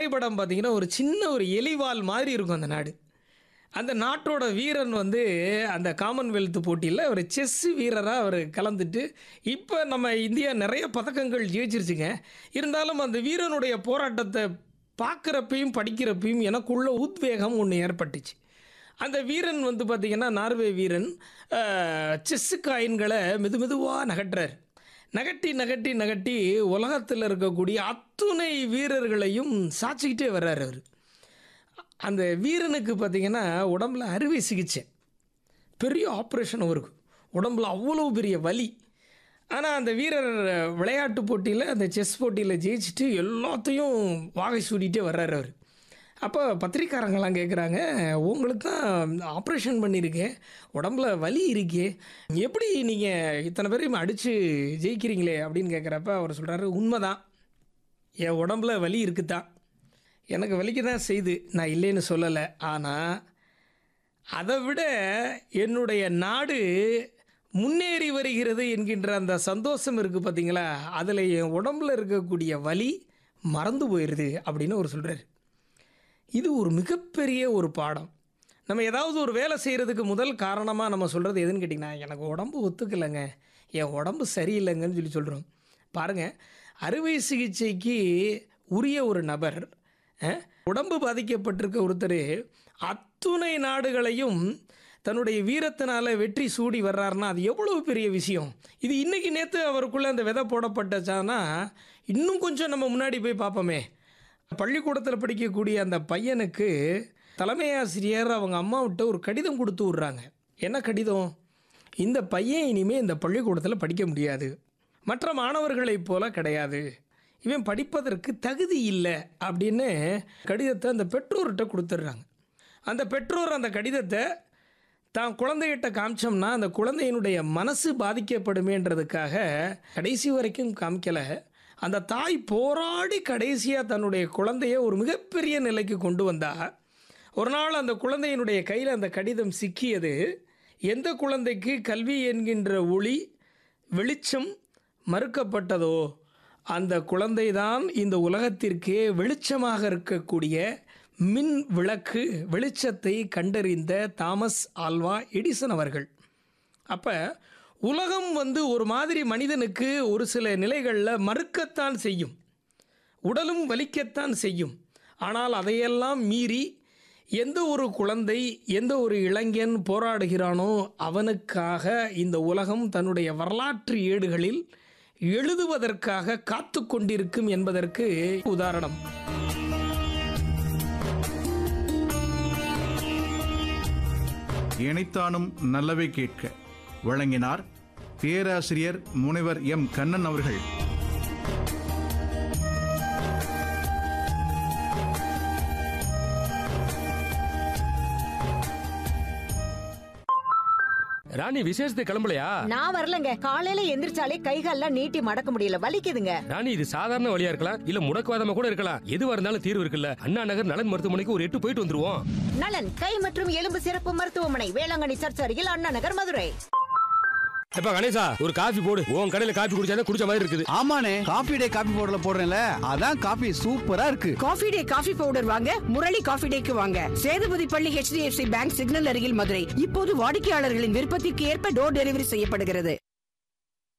வரைபடம் பார்த்தீங்கன்னா ஒரு சின்ன ஒரு எலிவால் மாதிரி இருக்கும் அந்த நாடு அந்த நாட்டோட வீரன் வந்து அந்த காமன்வெல்த் போட்டியில் ஒரு செஸ் வீரராக அவர் கலந்துட்டு இப்போ நம்ம இந்தியா நிறைய பதக்கங்கள் ஜெயிச்சிருச்சுங்க இருந்தாலும் அந்த வீரனுடைய போராட்டத்தை பார்க்குறப்பையும் படிக்கிறப்பையும் எனக்குள்ள உத்வேகம் ஒன்று ஏற்பட்டுச்சு அந்த வீரன் வந்து பார்த்திங்கன்னா நார்வே வீரன் செஸ்ஸு காயின்களை மெது மெதுவாக நகட்டுறார் நகட்டி நகட்டி நகட்டி உலகத்தில் இருக்கக்கூடிய அத்துணை வீரர்களையும் சாச்சிக்கிட்டே வர்றார் அவர் அந்த வீரனுக்கு பார்த்திங்கன்னா உடம்புல அறுவை சிகிச்சை பெரிய ஆப்ரேஷன் அவருக்கு உடம்புல அவ்வளோ பெரிய வலி ஆனால் அந்த வீரர் விளையாட்டு போட்டியில் அந்த செஸ் போட்டியில் ஜெயிச்சுட்டு எல்லாத்தையும் வாகை சூடிட்டே வர்றாரு அவர் அப்போ பத்திரிக்காரங்கெல்லாம் கேட்குறாங்க உங்களுக்கு தான் ஆப்ரேஷன் பண்ணியிருக்கேன் உடம்புல வலி இருக்கே எப்படி நீங்கள் இத்தனை பேரையும் அடித்து ஜெயிக்கிறீங்களே அப்படின்னு கேட்குறப்ப அவர் சொல்கிறாரு உண்மைதான் என் உடம்புல வலி இருக்குதான் எனக்கு வலிக்க தான் செய்து நான் இல்லைன்னு சொல்லலை ஆனால் அதை விட என்னுடைய நாடு முன்னேறி வருகிறது என்கின்ற அந்த சந்தோஷம் இருக்குது பார்த்தீங்களா அதில் என் உடம்புல இருக்கக்கூடிய வலி மறந்து போயிடுது அப்படின்னு அவர் சொல்கிறார் இது ஒரு மிகப்பெரிய ஒரு பாடம் நம்ம ஏதாவது ஒரு வேலை செய்கிறதுக்கு முதல் காரணமாக நம்ம சொல்கிறது எதுன்னு கேட்டிங்கன்னா எனக்கு உடம்பு ஒத்துக்கலைங்க என் உடம்பு சரியில்லைங்கன்னு சொல்லி சொல்கிறோம் பாருங்கள் அறுவை சிகிச்சைக்கு உரிய ஒரு நபர் அஹ், உடம்பு பாதிக்கப்பட்டிருக்க ஒருத்தர் அத்துணை நாடுகளையும் தன்னுடைய வீரத்தினால வெற்றி சூடி வர்றாருன்னா அது எவ்வளவு பெரிய விஷயம் இது இன்னைக்கு நேற்று அவருக்குள்ளே அந்த விதை போடப்பட்டச்சானா இன்னும் கொஞ்சம் நம்ம முன்னாடி போய் பார்ப்போமே பள்ளிக்கூடத்தில் படிக்கக்கூடிய அந்த பையனுக்கு தலைமை ஆசிரியர் அவங்க அம்மாவிட்ட ஒரு கடிதம் கொடுத்து விட்றாங்க என்ன கடிதம் இந்த பையன் இனிமேல் இந்த பள்ளிக்கூடத்தில் படிக்க முடியாது மற்ற மாணவர்களைப் போல கிடையாது இவன் படிப்பதற்கு தகுதி இல்லை அப்படின்னு கடிதத்தை அந்த பெற்றோர்கிட்ட கொடுத்துட்றாங்க அந்த பெற்றோர் அந்த கடிதத்தை தான் குழந்தைகிட்ட காமிச்சோம்னா அந்த குழந்தையினுடைய மனசு பாதிக்கப்படுமேன்றதுக்காக கடைசி வரைக்கும் காமிக்கலை அந்த தாய் போராடி கடைசியாக தன்னுடைய குழந்தைய ஒரு மிகப்பெரிய நிலைக்கு கொண்டு வந்தா ஒரு நாள் அந்த குழந்தையினுடைய கையில் அந்த கடிதம் சிக்கியது எந்த குழந்தைக்கு கல்வி என்கின்ற ஒளி வெளிச்சம் மறுக்கப்பட்டதோ அந்த குழந்தைதான் இந்த உலகத்திற்கே வெளிச்சமாக இருக்கக்கூடிய மின் விளக்கு வெளிச்சத்தை கண்டறிந்த தாமஸ் ஆல்வா எடிசன் அவர்கள் அப்போ உலகம் வந்து ஒரு மாதிரி மனிதனுக்கு ஒரு சில நிலைகளில் மறுக்கத்தான் செய்யும் உடலும் வலிக்கத்தான் செய்யும் ஆனால் அதையெல்லாம் மீறி எந்த ஒரு குழந்தை எந்த ஒரு இளைஞன் போராடுகிறானோ அவனுக்காக இந்த உலகம் தன்னுடைய வரலாற்று ஏடுகளில் எழுதுவதற்காக காத்து கொண்டிருக்கும் என்பதற்கு உதாரணம் இணைத்தானும் நல்லவை கேட்க வழங்கினார் பேராசிரியர் முனைவர் எம் கண்ணன் அவர்கள் ராணி விசேஷத்துக்கு கிளம்பலையா நான் வரலங்க காலையில எந்திரிச்சாலே கைகால்லாம் நீட்டி மடக்க முடியல வலிக்குதுங்க ராணி இது சாதாரண வழியா இருக்கலாம் இல்ல முடக்குவாதமா கூட இருக்கலாம் எதுவா இருந்தாலும் தீர்வு இருக்குல்ல அண்ணா நகர் நலன் மருத்துவமனைக்கு ஒரு எட்டு போயிட்டு வந்துருவோம் நலன் கை மற்றும் எலும்பு சிறப்பு மருத்துவமனை வேளாங்கண்ணி சர்ச் அருகில் அண்ணா நகர் மதுரை எப்ப கணேசா ஒரு காஃபி போடு உன் கடையில காஃபி குடிச்சாதான் குடிச்ச மாதிரி இருக்குது ஆமாண்ணே காபி டே காபி பவுடர்ல போடுறேன்ல அதான் காபி சூப்பரா இருக்கு காஃபி டே காஃபி பவுடர் வாங்க முரளி காஃபி டேக்கு வாங்க சேதுபதி பள்ளி HDFC பேங்க் சிக்னல் அருகில் மதுரை இப்போது வாடிக்கையாளர்களின் விருப்பத்திற்கு ஏற்ப டோர் டெலிவரி செய்யப்படுகிறது